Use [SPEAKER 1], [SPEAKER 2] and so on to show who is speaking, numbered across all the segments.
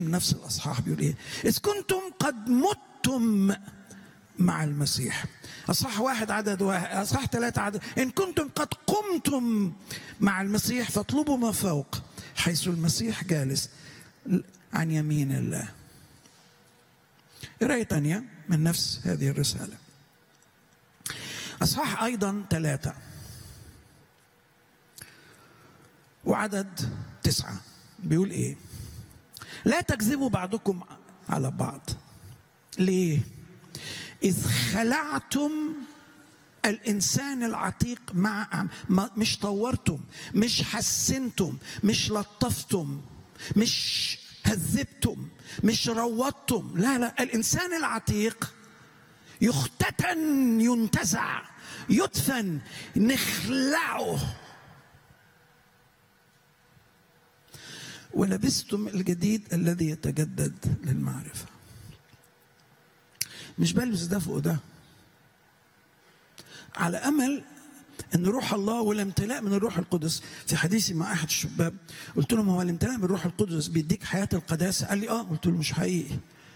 [SPEAKER 1] نفس الاصحاح بيقول ايه اذ كنتم قد متم مع المسيح اصحاح واحد عدد واحد اصحاح ثلاثة عدد ان كنتم قد قمتم مع المسيح فاطلبوا ما فوق حيث المسيح جالس عن يمين الله قراية تانية من نفس هذه الرسالة أصحاح أيضا ثلاثة وعدد تسعة بيقول إيه لا تكذبوا بعضكم على بعض ليه إذ خلعتم الإنسان العتيق مع مش طورتم مش حسنتم مش لطفتم مش هذبتم مش روضتم لا لا الإنسان العتيق يختتن ينتزع يدفن نخلعه ولبستم الجديد الذي يتجدد للمعرفة مش بلبس ده فوق ده على أمل ان روح الله والامتلاء من الروح القدس في حديثي مع احد الشباب قلت لهم هو الامتلاء من الروح القدس بيديك حياه القداسه قال لي اه قلت له مش حقيقي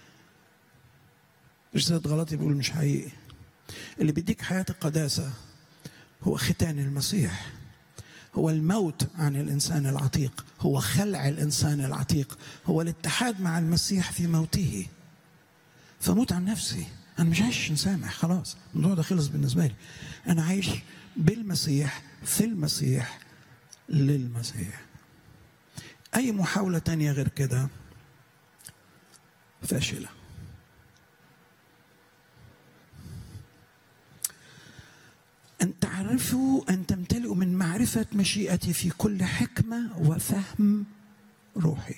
[SPEAKER 1] رسالة غلطي بيقول مش حقيقي اللي بيديك حياة القداسة هو ختان المسيح هو الموت عن الإنسان العتيق هو خلع الإنسان العتيق هو الاتحاد مع المسيح في موته فموت عن نفسي أنا مش عايش مسامح خلاص الموضوع ده خلص بالنسبة لي أنا عايش بالمسيح في المسيح للمسيح أي محاولة تانية غير كده فاشلة أن تعرفوا أن تمتلئوا من معرفة مشيئتي في كل حكمة وفهم روحي.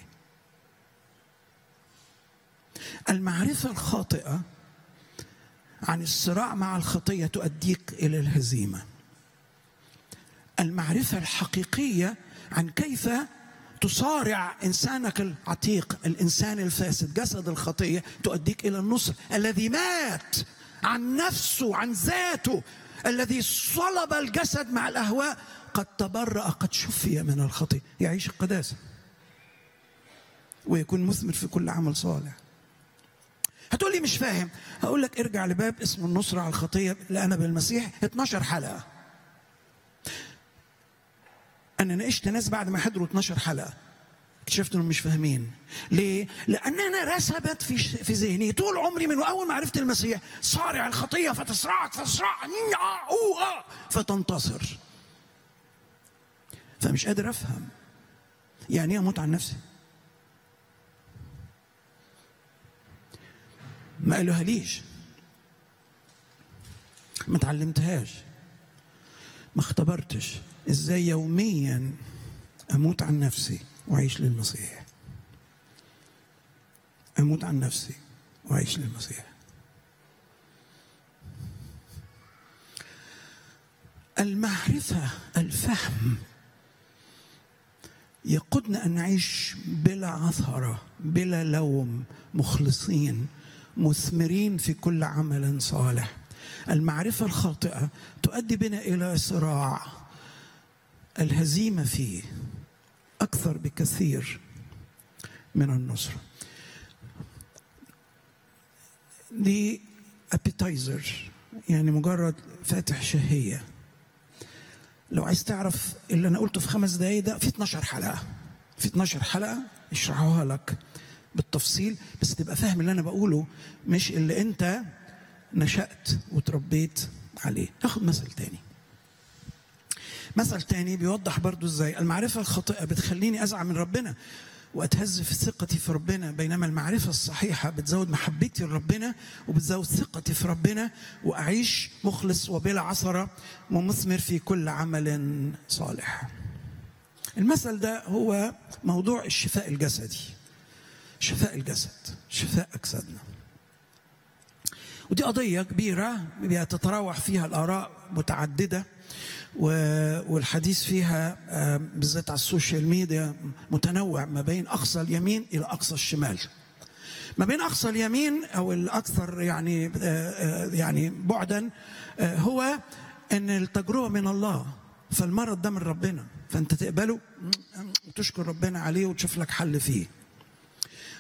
[SPEAKER 1] المعرفة الخاطئة عن الصراع مع الخطية تؤديك إلى الهزيمة. المعرفة الحقيقية عن كيف تصارع انسانك العتيق الانسان الفاسد جسد الخطيه تؤديك الى النصر الذي مات عن نفسه عن ذاته الذي صلب الجسد مع الاهواء قد تبرأ قد شفي من الخطيه يعيش القداسه ويكون مثمر في كل عمل صالح هتقول لي مش فاهم هقول لك ارجع لباب اسمه النصرة على الخطية لأنا بالمسيح 12 حلقة أنا ناقشت ناس بعد ما حضروا 12 حلقة اكتشفت انهم مش فاهمين ليه لان انا رسبت في في ذهني طول عمري من اول ما عرفت المسيح صارع الخطيه فتصرعك فتصرع فتنتصر فمش قادر افهم يعني ايه اموت عن نفسي ما قالوها ليش ما اتعلمتهاش ما اختبرتش ازاي يوميا اموت عن نفسي واعيش للمسيح اموت عن نفسي واعيش للمسيح المعرفه الفهم يقودنا ان نعيش بلا عثره بلا لوم مخلصين مثمرين في كل عمل صالح المعرفه الخاطئه تؤدي بنا الى صراع الهزيمه فيه أكثر بكثير من النصرة دي ابيتايزر يعني مجرد فاتح شهية لو عايز تعرف اللي أنا قلته في خمس دقايق ده في 12 حلقة في 12 حلقة يشرحوها لك بالتفصيل بس تبقى فاهم اللي أنا بقوله مش اللي أنت نشأت وتربيت عليه ناخد مثل تاني مثل تاني بيوضح برضو ازاي المعرفة الخاطئة بتخليني أزعل من ربنا وأتهز في ثقتي في ربنا بينما المعرفة الصحيحة بتزود محبتي لربنا وبتزود ثقتي في ربنا وأعيش مخلص وبلا عثرة ومثمر في كل عمل صالح المثل ده هو موضوع الشفاء الجسدي شفاء الجسد شفاء أجسادنا ودي قضية كبيرة بيتتراوح فيها الآراء متعددة والحديث فيها بالذات على السوشيال ميديا متنوع ما بين اقصى اليمين الى اقصى الشمال ما بين اقصى اليمين او الاكثر يعني يعني بعدا هو ان التجربه من الله فالمرض ده من ربنا فانت تقبله وتشكر ربنا عليه وتشوف لك حل فيه